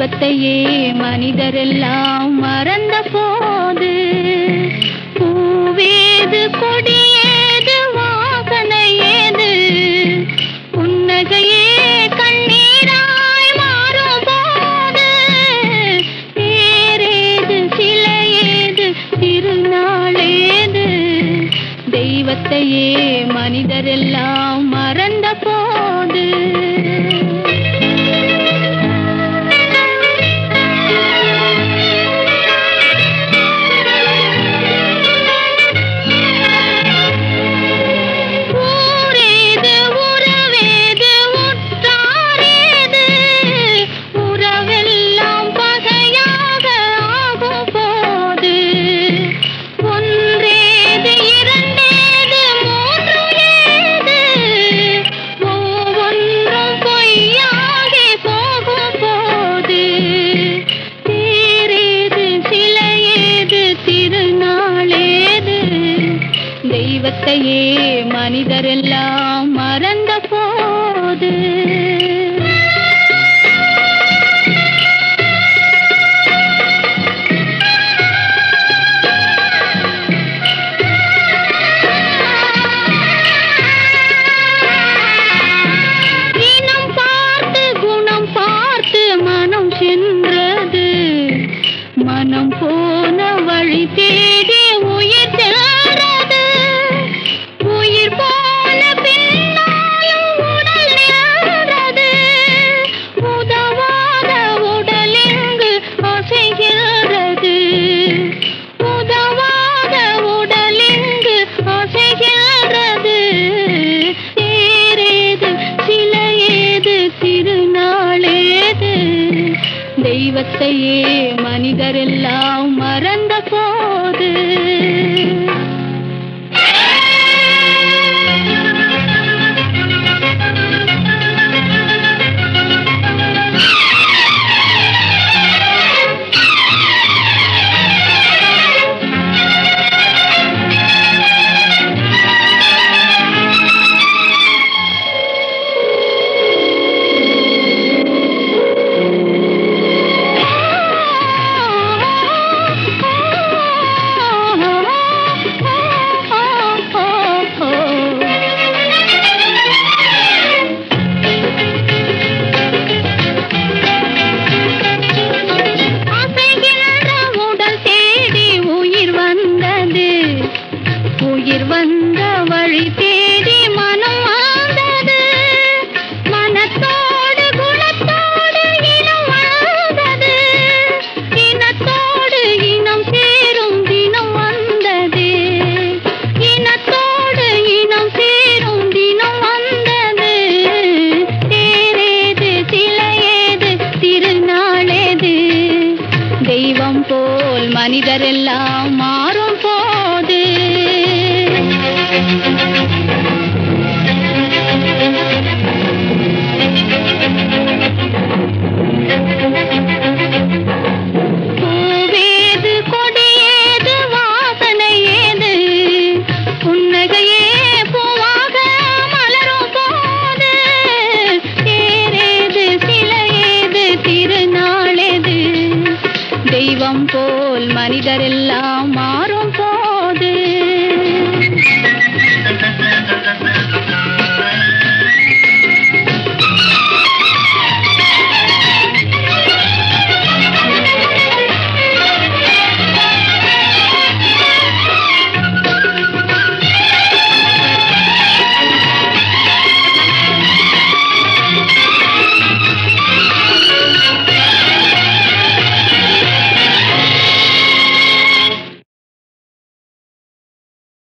தெய்வத்தையே மனிதரெல்லாம் மறந்த போது பூவேது கொடியேது வாசனை ஏது புன்னகையே கண்ணீராய் மாறும் போது பேரேது சிலையேது திருநாளேது தெய்வத்தையே மனிதரெல்லாம் மறந்த போது ஊரேது உறவேது உற்றாரேது உறவெல்லாம் பகையாக ஆகும் போது ஒன்றேது இரண்டேது மூன்று ஏது ஒவ்வொன்றும் பொய்யாகி போகும் போது தேரேது சிலையேது திருநாளேது தெய்வத்தையே மனிதரெல்லாம் மறந்த போது இனம் பார்த்து குணம் பார்த்து மனம் சென்றது மனம் போன வழி தேடி உயிர் சென்றது உயிர் போன பின்னாலும் உடல் நின்றது உதவாத உடல் இங்கு அசைகிறது உதவாத உடல் இங்கு அசைகிறது தேரேது சிலையேது திருநாளேது தெய்வத்தையே மனிதரெல்லாம் மறந்த போது அசைகின்ற உடல் தேடி உயிர் வந்தது உயிர் வந்த வழி தேடி மனம் வாழ்ந்தது மனத்தோடு குணத்தோடு இனம் வாழ்ந்தது இனத்தோடு இனம் சேரும் தினம் வந்தது இனத்தோடு இனம் சேரும் தினம் வந்தது தேரேது சிலையேது திருநாளேது தெய்வம் போல் மனிதரெல்லாம் மாறும் போது பூவேது கொடியேது வாசனை ஏது புன்னகையே பூவாக மலரும் போது தேரேது சிலையேது திருநாளேது தெய்வம் போல் மனிதரெல்லாம்